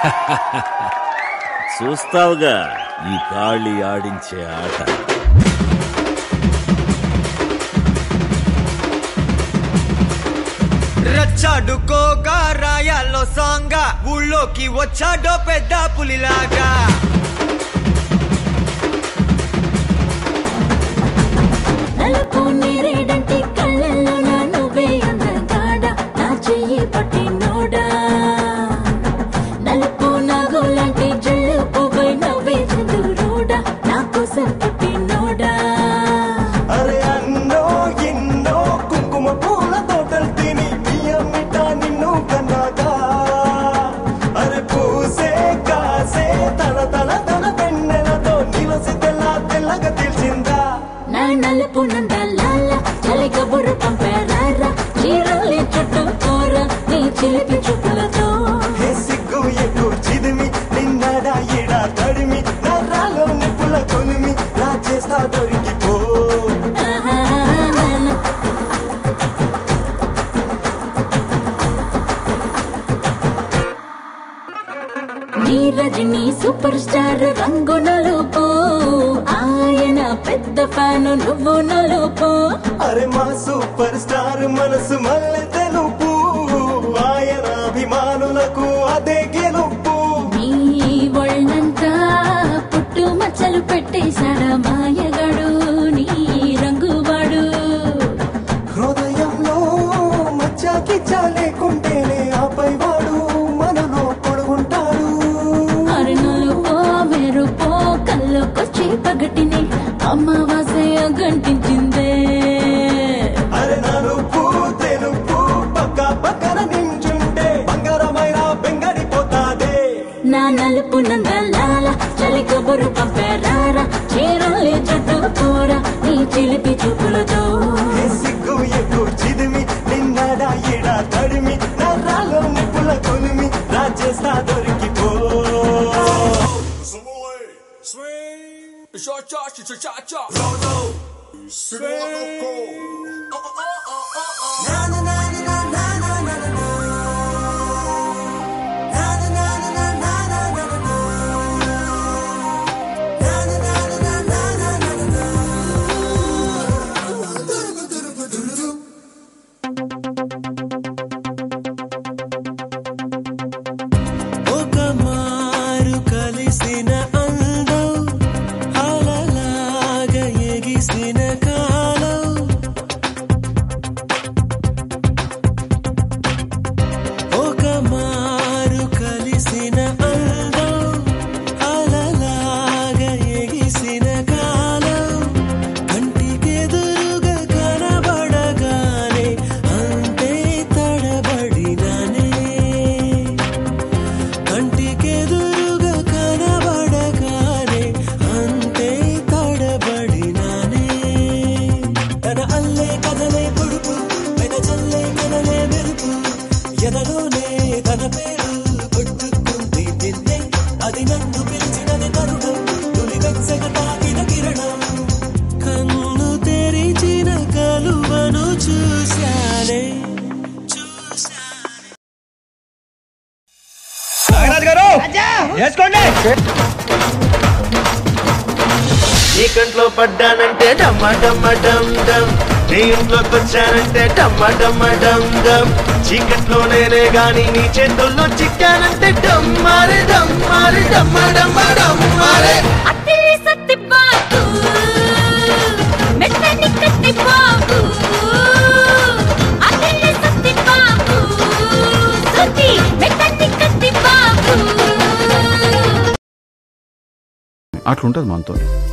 చూస్తావుగా ఈ గాళి ఆడించే ఆట రచ్చాడుకోగా రాయాల్లో సాంగా ఊళ్ళోకి వచ్చాడో పెద్ద పులిలాగా నలుపు నేరేడంటి కళ్ళల్లో నా నువ్వే అందగాడ నా చెయ్యి పట్టినోడా నలుపు నాగులాంటి జల్లు పువ్వై నవ్వే చంద్రుడా నా కోసం పుట్టినోడా అరే అన్నో ఎన్నో కుంకుమ పూల తోటలు తిని మీ అమ్మిట నిన్ను కన్నాగా అరే పూసే కాసే తన తన తన పెన్నెలతో నిలసి తెల్ల తెల్లగా తెలిసిందా నా నలుపు నందలాల చలి కబురు పంపారా చీరలి చుట్టూ కూర నీ చిలిపి చూపులతో హే సిగ్గు ఎక్కువ చిదిమి నిన్నడా ఎడా తడిమి నరాలో నిప్పుల కొలిమి నా చేస్తా దొరికిపో ఆహా, నీ రజనీ సూపర్ స్టార్ రంగు నలుపు ఆయన పెద్ద ఫ్యాన్ నువ్వు నలుపు అరే మా సూపర్ స్టార్ మనసు మల్లె తెలుపు ఆయన అభిమానులకు అదే గెలుపు నీ ఒళ్ళంతా పుట్టు మచ్చలు పెట్టేశాడ మాయగాడు నీ రంగువాడు హృదయంలో మచ్చాకి చాలేకుంటేనే ఆపై వాడు మనలో పొడుగుంటాడు అరుణులుపో మెరుపో కళ్ళకొచ్చి పగటిని అమావాస్య గంటించిందే అరే నలుపు తెలుపు పక్క పక్కన నించుంటే బంగారమైన బెంగడిపోతాదే నా నలుపు నందలాల చలి కబురు పంపారా చీరలే చుట్టూ కూర నీ చిలిపి చూపులతో ఏ సిగ్గు ఎక్కువ చిదిమి నిన్నడా ఎడా తడిమి నరాలో నిప్పుల కొలిమి నా చేస్తా దొరికిపో ఒక మారు కలిసిన అందం అలలాగా ఎగిసిన కాలం ఒక మారు కలిసిన అందం అలలాగా ఎగిసిన కాలం కంటికెదురుగా కనబడగానే అంతే తడబడినానే కంటికెదురుగా కనబడగానే అంతే తడబడినానే తన అల్లే కదలే పొడుపు వెన చల్లే కదలే మెరుపు ఎదలోనే తన పేరు కొట్టుకుంది నిన్నే అది నన్ను పిలిచినది తరుణం తొలి వెచ్చగా తాకిన కిరణం కన్ను తెరిచిన కలువను చూశానే చూశానే నాగరాజు గారు వేసుకోండి నీ కంట్లో పడ్డానంటే డమ్మ డమ్మ డమ్ డమ్ నీ ఇంట్లోకి వచ్చానంటే డమ్మ డమ్మ డమ్ డమ్ చీకట్లో నేనే గాని నీ చేతుల్లో చిక్కానంటే డమ్మారే డమ్మారే డమ్మ డమ్మ డమ్మారే అత్తిలి సత్తి బాబు మెత్తని కత్తి బాబు అత్తిలి సత్తి బాబు సుత్తి మెత్తని కత్తి బాబు అట్లుంటది మనతో